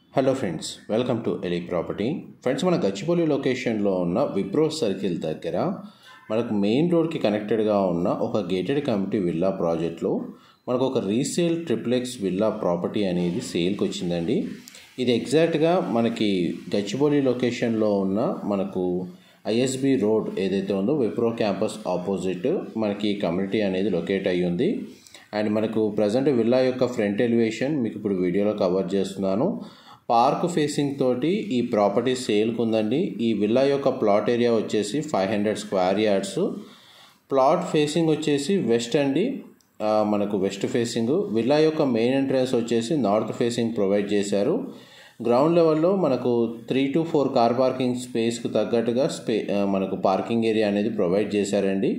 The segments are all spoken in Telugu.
hello friends welcome to Eli property friends మన గచ్చిబౌలి లొకేషన్లో ఉన్న విప్రో సర్కిల్ దగ్గర మనకు మెయిన్ రోడ్కి కనెక్టెడ్గా ఉన్న ఒక గేటెడ్ కమిటీ విల్లా ప్రాజెక్ట్లో మనకు ఒక రీసేల్ ట్రిప్లెక్స్ విల్లా ప్రాపర్టీ అనేది సేల్కి వచ్చిందండి ఇది ఎగ్జాక్ట్గా మనకి గచ్చిబౌలి లొకేషన్లో ఉన్న మనకు ఐఎస్బి రోడ్ ఏదైతే ఉందో విప్రో క్యాంపస్ ఆపోజిట్ మనకి కమ్యూనిటీ అనేది లొకేట్ అయ్యి ఉంది అండ్ మనకు ప్రజెంట్ విల్లా యొక్క ఫ్రంట్ ఎలివేషన్ మీకు ఇప్పుడు వీడియోలో కవర్ చేస్తున్నాను పార్క్ ఫేసింగ్ తోటి ఈ ప్రాపర్టీ సేల్కి ఉందండి ఈ విల్లా యొక్క ప్లాట్ ఏరియా వచ్చేసి five hundred square yards plot facing వచ్చేసి వెస్ట్ అండి ఆ, మనకు వెస్ట్ ఫేసింగ్ విల్లా యొక్క మెయిన్ ఎంట్రన్స్ వచ్చేసి నార్త్ ఫేసింగ్ ప్రొవైడ్ చేశారు గ్రౌండ్ లెవెల్లో మనకు three to four car parking స్పేస్కి తగ్గట్టుగా స్పే ఆ, మనకు పార్కింగ్ ఏరియా అనేది ప్రొవైడ్ చేశారండి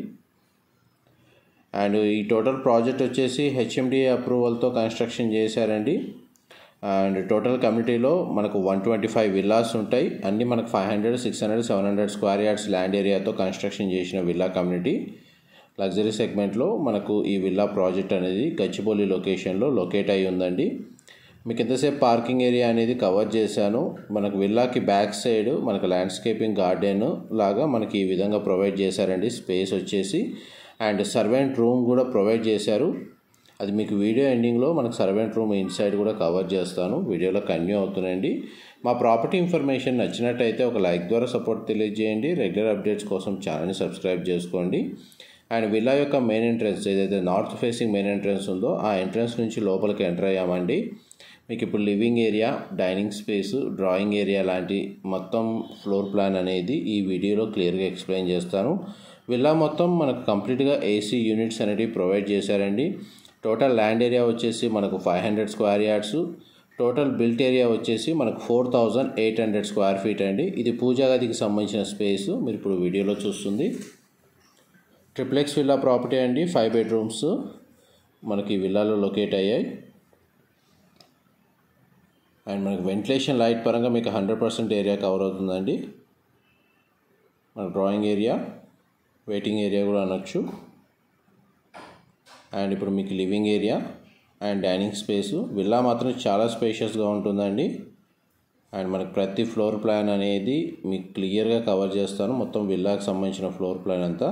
అండ్ ఈ టోటల్ ప్రాజెక్ట్ వచ్చేసి హెచ్ఎండిఏ అప్రూవల్తో కన్స్ట్రక్షన్ చేశారండి అండ్ టోటల్ కమ్యూనిటీలో మనకు వన్ ట్వంటీ ఫైవ్ విల్లాస్ ఉంటాయి అన్నీ మనకు five hundred six hundred seven hundred square yards land ఏరియాతో కన్స్ట్రక్షన్ చేసిన విల్లా కమ్యూనిటీ లగ్జరీ సెగ్మెంట్లో మనకు ఈ విల్లా ప్రాజెక్ట్ అనేది గచ్చిబౌలి లొకేషన్లో లొకేట్ అయి ఉందండి మీకు ఎంతసేపు పార్కింగ్ ఏరియా అనేది కవర్ చేశాను మనకు విల్లాకి బ్యాక్ సైడ్ మనకు ల్యాండ్స్కేపింగ్ గార్డెన్ లాగా మనకి ఈ విధంగా ప్రొవైడ్ చేశారండి స్పేస్ వచ్చేసి అండ్ సర్వెంట్ రూమ్ కూడా ప్రొవైడ్ చేశారు అది మీకు వీడియో ఎండింగ్లో మనకు సర్వెంట్ రూమ్ ఇన్సైడ్ కూడా కవర్ చేస్తాను వీడియోలో కన్యూ అవుతుందండి మా ప్రాపర్టీ ఇన్ఫర్మేషన్ నచ్చినట్టయితే ఒక లైక్ ద్వారా సపోర్ట్ తెలియజేయండి రెగ్యులర్ అప్డేట్స్ కోసం ఛానల్ని సబ్స్క్రైబ్ చేసుకోండి అండ్ విల్లా యొక్క మెయిన్ ఎంట్రన్స్ ఏదైతే నార్త్ ఫేసింగ్ మెయిన్ ఎంట్రన్స్ ఉందో ఆ ఎంట్రన్స్ నుంచి లోపలికి ఎంటర్ అయ్యామండి మీకు ఇప్పుడు living area dining space drawing area లాంటి మొత్తం ఫ్లోర్ ప్లాన్ అనేది ఈ వీడియోలో క్లియర్గా ఎక్స్ప్లెయిన్ చేస్తాను విల్లా మొత్తం మనకు కంప్లీట్గా ఏసీ యూనిట్స్ అనేవి ప్రొవైడ్ చేశారండి టోటల్ ల్యాండ్ ఏరియా వచ్చేసి మనకు five hundred square yards total built area వచ్చేసి మనకు four thousand eight hundred square feet అండి ఇది పూజా గదికి సంబంధించిన స్పేస్ మీరు ఇప్పుడు వీడియోలో చూస్తుంది ట్రిప్లెక్స్ విల్లా ప్రాపర్టీ అండి ఫైవ్ బెడ్రూమ్స్ మనకి విల్లాలో లొకేట్ అయ్యాయి అండ్ మనకి వెంటిలేషన్ లైట్ పరంగా మీకు హండ్రెడ్ పర్సెంట్ ఏరియా కవర్ అవుతుందండి మన డ్రాయింగ్ ఏరియా వెయిటింగ్ ఏరియా కూడా అనొచ్చు అండ్ ఇప్పుడు మీకు living area and dining space villa మాత్రం చాలా స్పేషియస్గా ఉంటుందండి అండ్ మనకి ప్రతి ఫ్లోర్ ప్లాన్ అనేది మీకు క్లియర్గా కవర్ చేస్తాను మొత్తం విల్లాకి సంబంధించిన ఫ్లోర్ ప్లాన్ అంతా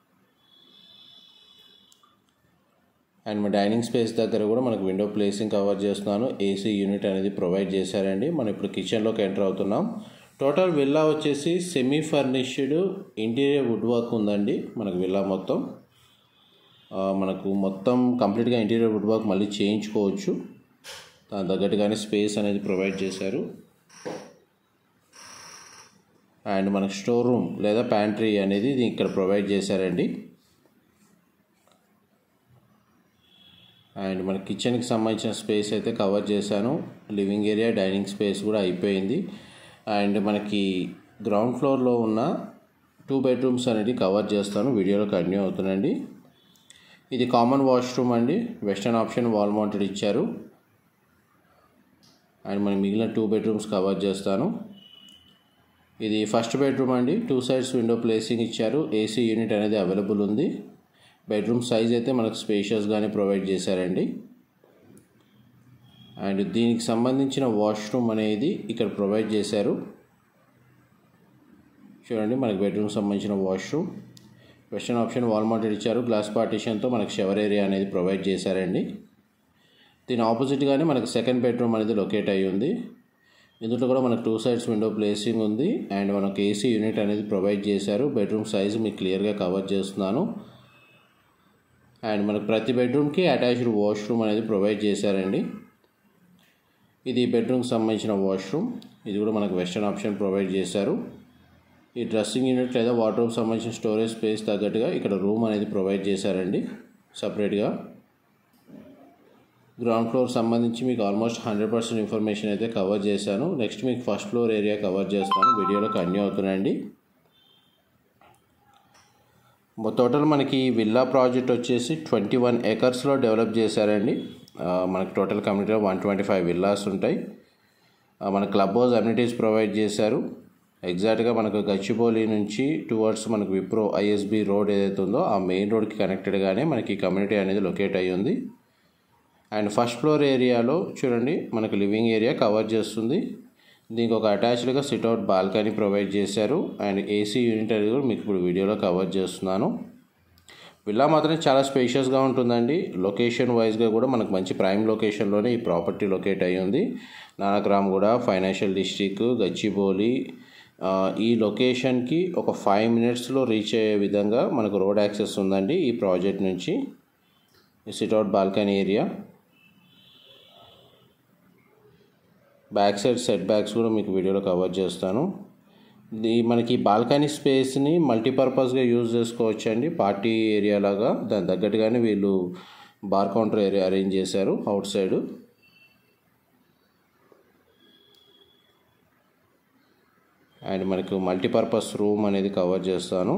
అండ్ మా డైనింగ్ స్పేస్ దగ్గర కూడా మనకు విండో ప్లేసింగ్ కవర్ చేస్తున్నాను ఏసీ యూనిట్ అనేది ప్రొవైడ్ చేశారండి మనం ఇప్పుడు కిచెన్లోకి ఎంటర్ అవుతున్నాం టోటల్ విల్లా వచ్చేసి semi furnished interior wood work ఉందండి మనకు విల్లా మొత్తం ఆ, మనకు మొత్తం కంప్లీట్గా ఇంటీరియర్ వుడ్ వర్క్ మళ్ళీ చేయించుకోవచ్చు దాని తగ్గట్టుగానే స్పేస్ అనేది ప్రొవైడ్ చేశారు అండ్ మనకు స్టోర్ రూమ్ లేదా ప్యాంట్రీ అనేది ఇది ఇక్కడ ప్రొవైడ్ చేశారండి అండ్ మన కిచెన్కి సంబంధించిన స్పేస్ అయితే కవర్ చేశాను లివింగ్ ఏరియా డైనింగ్ స్పేస్ కూడా అయిపోయింది అండ్ మనకి గ్రౌండ్ ఫ్లోర్లో ఉన్న టూ బెడ్రూమ్స్ అనేది కవర్ చేస్తాను వీడియోలో కంటిన్యూ అవుతుందండి ఇది కామన్ వాష్రూమ్ అండి వెస్టర్న్ ఆప్షన్ వాల్ మౌంటెడ్ ఇచ్చారు అండ్ మనం మిగిలిన టూ బెడ్రూమ్స్ కవర్ చేస్తాను ఇది ఫస్ట్ బెడ్రూమ్ అండి టూ సైడ్స్ విండో ప్లేసింగ్ ఇచ్చారు ఏసీ యూనిట్ అనేది అవైలబుల్ ఉంది బెడ్రూమ్ సైజ్ అయితే మనకు స్పేషియస్గానే ప్రొవైడ్ చేశారండి అండ్ దీనికి సంబంధించిన వాష్రూమ్ అనేది ఇక్కడ ప్రొవైడ్ చేశారు చూడండి మనకి బెడ్రూమ్ సంబంధించిన washroom western option wall mounted ఇచ్చారు గ్లాస్ పార్టీషన్తో మనకి షవర్ ఏరియా అనేది ప్రొవైడ్ చేశారండి దీని ఆపోజిట్గానే మనకి సెకండ్ బెడ్రూమ్ అనేది లొకేట్ అయ్యి ఉంది ఇందులో కూడా మనకు టూ సైడ్స్ విండో ప్లేసింగ్ ఉంది అండ్ మనకు ఏసీ యూనిట్ అనేది ప్రొవైడ్ చేశారు బెడ్రూమ్ సైజ్ మీకు క్లియర్గా కవర్ చేస్తున్నాను అండ్ మనకు ప్రతి బెడ్రూమ్కి అటాచ్డ్ వాష్రూమ్ అనేది ప్రొవైడ్ చేశారండి ఇది బెడ్రూమ్కి సంబంధించిన వాష్రూమ్ ఇది కూడా మనకు వెస్టర్న్ ఆప్షన్ ప్రొవైడ్ చేశారు ఈ డ్రెస్సింగ్ యూనిట్ లేదా వాటర్ సంబంధించిన స్టోరేజ్ స్పేస్ తగ్గట్టుగా ఇక్కడ రూమ్ అనేది ప్రొవైడ్ చేశారండి సపరేట్గా గ్రౌండ్ ఫ్లోర్ సంబంధించి మీకు ఆల్మోస్ట్ హండ్రెడ్ పర్సెంట్ ఇన్ఫర్మేషన్ అయితే కవర్ చేశాను నెక్స్ట్ మీకు ఫస్ట్ ఫ్లోర్ ఏరియా కవర్ చేస్తాను వీడియోలో కంటిన్యూ అవుతున్నాయండి టోటల్ మనకి విల్లా ప్రాజెక్ట్ వచ్చేసి ట్వంటీ వన్ ఏకర్స్లో డెవలప్ చేశారండి ఆ, మనకి టోటల్ కమ్యూనిటీలో వన్ ట్వంటీ ఫైవ్ విల్లాస్ ఉంటాయి ఆ, మన క్లబ్ హౌస్ అమ్యూనిటీస్ ప్రొవైడ్ చేశారు ఎగ్జాక్ట్గా మనకు గచ్చిబౌలి నుంచి టువర్డ్స్ మనకు విప్రో ఐఎస్బి రోడ్ ఏదైతే ఉందో ఆ మెయిన్ రోడ్కి కనెక్టెడ్గానే మనకి కమ్యూనిటీ అనేది లొకేట్ అయ్యి ఉంది అండ్ ఫస్ట్ ఫ్లోర్ ఏరియాలో చూడండి మనకు లివింగ్ ఏరియా కవర్ చేస్తుంది దీనికి ఒక అటాచ్డ్గా సిట్అవుట్ బాల్కనీ ప్రొవైడ్ చేశారు అండ్ ఏసీ యూనిట్ అనేది కూడా మీకు ఇప్పుడు వీడియోలో కవర్ చేస్తున్నాను విల్లా మాత్రం చాలా స్పేషియస్గా ఉంటుందండి లొకేషన్ వైజ్గా కూడా మనకు మంచి ప్రైమ్ లొకేషన్లోనే ఈ ప్రాపర్టీ లొకేట్ అయ్యి ఉంది నానక్రామ్ కూడా ఫైనాన్షియల్ డిస్ట్రిక్ట్ గచ్చిబౌలి ఈ లొకేషన్కి ఒక ఫైవ్ మినిట్స్లో రీచ్ అయ్యే విధంగా మనకు రోడ్ యాక్సెస్ ఉందండి ఈ ప్రాజెక్ట్ నుంచి ఈ sit out balcony area back side set backs కూడా మీకు వీడియోలో కవర్ చేస్తాను ఈ మనకి బాల్కనీ స్పేస్ని మల్టీపర్పస్గా యూజ్ చేసుకోవచ్చు అండి పార్టీ ఏరియా లాగా దాని తగ్గట్టుగానే వీళ్ళు బార్ కౌంటర్ ఏరియా అరేంజ్ చేశారు అవుట్ సైడ్ అండ్ మనకు మల్టీపర్పస్ రూమ్ అనేది కవర్ చేస్తాను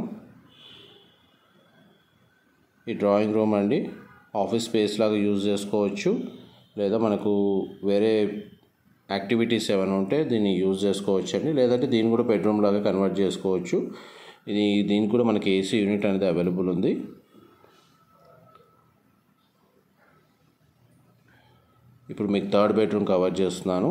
ఈ డ్రాయింగ్ రూమ్ అండి ఆఫీస్ స్పేస్ లాగా యూజ్ చేసుకోవచ్చు లేదా మనకు వేరే యాక్టివిటీస్ ఏమైనా ఉంటే దీన్ని యూజ్ చేసుకోవచ్చు అండి లేదంటే దీన్ని కూడా బెడ్రూమ్ లాగా కన్వర్ట్ చేసుకోవచ్చు ఇది దీనికి కూడా మనకి ఏసీ యూనిట్ అనేది అవైలబుల్ ఉంది ఇప్పుడు మీకు థర్డ్ బెడ్రూమ్ కవర్ చేస్తున్నాను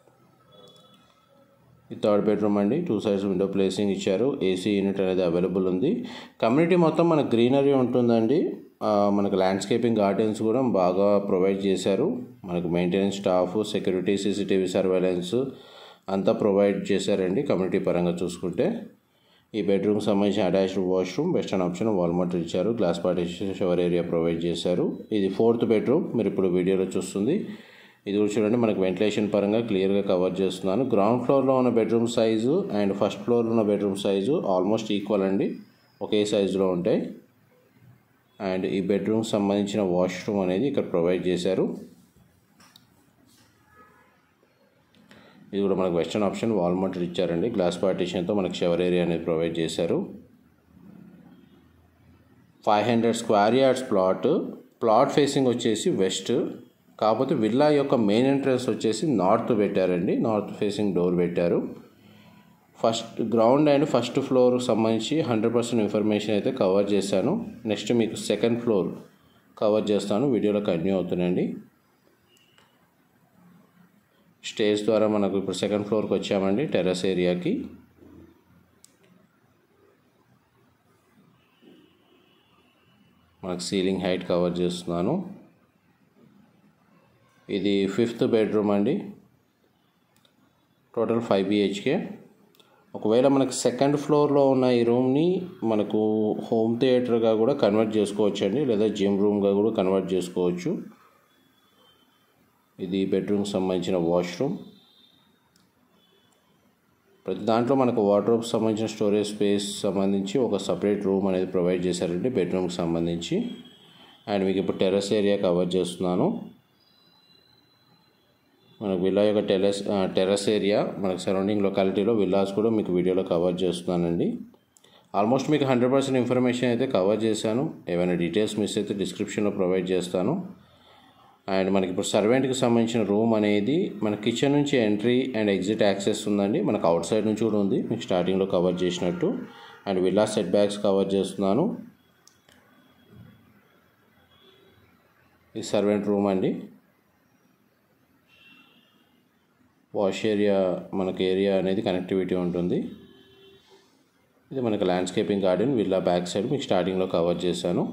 ఈ థర్డ్ బెడ్రూమ్ అండి టూ సైడ్స్ విండో ప్లేసింగ్ ఇచ్చారు ఏసీ యూనిట్ అనేది అవైలబుల్ ఉంది కమ్యూనిటీ మొత్తం మనకు గ్రీనరీ ఉంటుందండి మనకు ల్యాండ్స్కేపింగ్ గార్డెన్స్ కూడా బాగా ప్రొవైడ్ చేశారు మనకు maintenance staff security CCTV surveillance అంతా ప్రొవైడ్ చేశారండి కమ్యూనిటీ పరంగా చూసుకుంటే ఈ బెడ్రూమ్ సంబంధించిన attached washroom western option wall mount ఇచ్చారు glass partition shower area provide చేశారు ఇది ఫోర్త్ బెడ్రూమ్ మీరు ఇప్పుడు వీడియోలో చూస్తుంది ఇది కూడా చూడండి మనకు వెంటిలేషన్ పరంగా క్లియర్గా కవర్ చేస్తున్నాను గ్రౌండ్ ఫ్లోర్లో ఉన్న బెడ్రూమ్ సైజు అండ్ ఫస్ట్ ఫ్లోర్లో ఉన్న బెడ్రూమ్ సైజు ఆల్మోస్ట్ ఈక్వల్ అండి ఒకే సైజులో ఉంటాయి అండ్ ఈ బెడ్రూమ్ సంబంధించిన వాష్రూమ్ అనేది ఇక్కడ ప్రొవైడ్ చేశారు ఇది కూడా మనకు వెస్టర్న్ ఆప్షన్ వాల్మార్ట్ ఇచ్చారండి గ్లాస్ పార్టీషన్తో మనకు షవర్ ఏరియా అనేది ప్రొవైడ్ చేశారు five hundred square yards plot plot facing వచ్చేసి వెస్ట్ కాకపోతే విల్లా యొక్క మెయిన్ ఎంట్రన్స్ వచ్చేసి నార్త్ పెట్టారండి నార్త్ ఫేసింగ్ డోర్ పెట్టారు first ground and first floor సంబంధించి హండ్రెడ్ పర్సెంట్ ఇన్ఫర్మేషన్ అయితే కవర్ చేశాను నెక్స్ట్ మీకు సెకండ్ ఫ్లోర్ కవర్ చేస్తాను వీడియోలో కంటిన్యూ అవుతుందండి స్టేజ్ ద్వారా మనకు ఇప్పుడు సెకండ్ ఫ్లోర్కి వచ్చామండి టెర్రస్ ఏరియాకి మనకు సీలింగ్ హైట్ కవర్ చేస్తున్నాను ఇది ఫిఫ్త్ బెడ్రూమ్ అండి టోటల్ ఫైవ్ బిహెచ్కే ఒకవేళ మనకు సెకండ్ ఫ్లోర్లో ఉన్న ఈ రూమ్ని మనకు హోమ్ థియేటర్గా కూడా కన్వర్ట్ చేసుకోవచ్చు అండి లేదా జిమ్ రూమ్గా కూడా కన్వర్ట్ చేసుకోవచ్చు ఇది బెడ్రూమ్కి సంబంధించిన వాష్రూమ్ ప్రతి దాంట్లో మనకు వార్డ్రోబ్ సంబంధించిన స్టోరేజ్ స్పేస్ సంబంధించి ఒక సపరేట్ రూమ్ అనేది ప్రొవైడ్ చేశారండి బెడ్రూమ్కి సంబంధించి అండ్ మీకు ఇప్పుడు టెర్రస్ ఏరియా కవర్ చేస్తున్నాను మనకు విల్లా యొక్క టెరస్ టెర్రస్ ఏరియా మనకు సరౌండింగ్ లొకాలిటీలో విల్లాస్ కూడా మీకు వీడియోలో కవర్ చేస్తున్నానండి ఆల్మోస్ట్ మీకు హండ్రెడ్ పర్సెంట్ ఇన్ఫర్మేషన్ అయితే కవర్ చేశాను ఏమైనా డీటెయిల్స్ మిస్ అయితే డిస్క్రిప్షన్లో ప్రొవైడ్ చేస్తాను అండ్ మనకి ఇప్పుడు సర్వెంట్కి సంబంధించిన రూమ్ అనేది మన కిచెన్ నుంచి ఎంట్రీ అండ్ ఎగ్జిట్ యాక్సెస్ ఉందండి మనకు అవుట్ సైడ్ నుంచి కూడా ఉంది మీకు స్టార్టింగ్లో కవర్ చేసినట్టు and villa set backs cover చేస్తున్నాను ఈ సర్వెంట్ రూమ్ అండి వాష్ ఏరియా మనకి ఏరియా అనేది కనెక్టివిటీ ఉంటుంది ఇది మనకి landscaping garden villa back side మీకు స్టార్టింగ్లో కవర్ చేశాను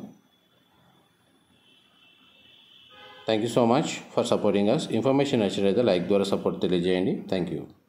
thank you so much for supporting us information నచ్చినట్లయితే లైక్ ద్వారా సపోర్ట్ తెలియజేయండి థ్యాంక్ యూ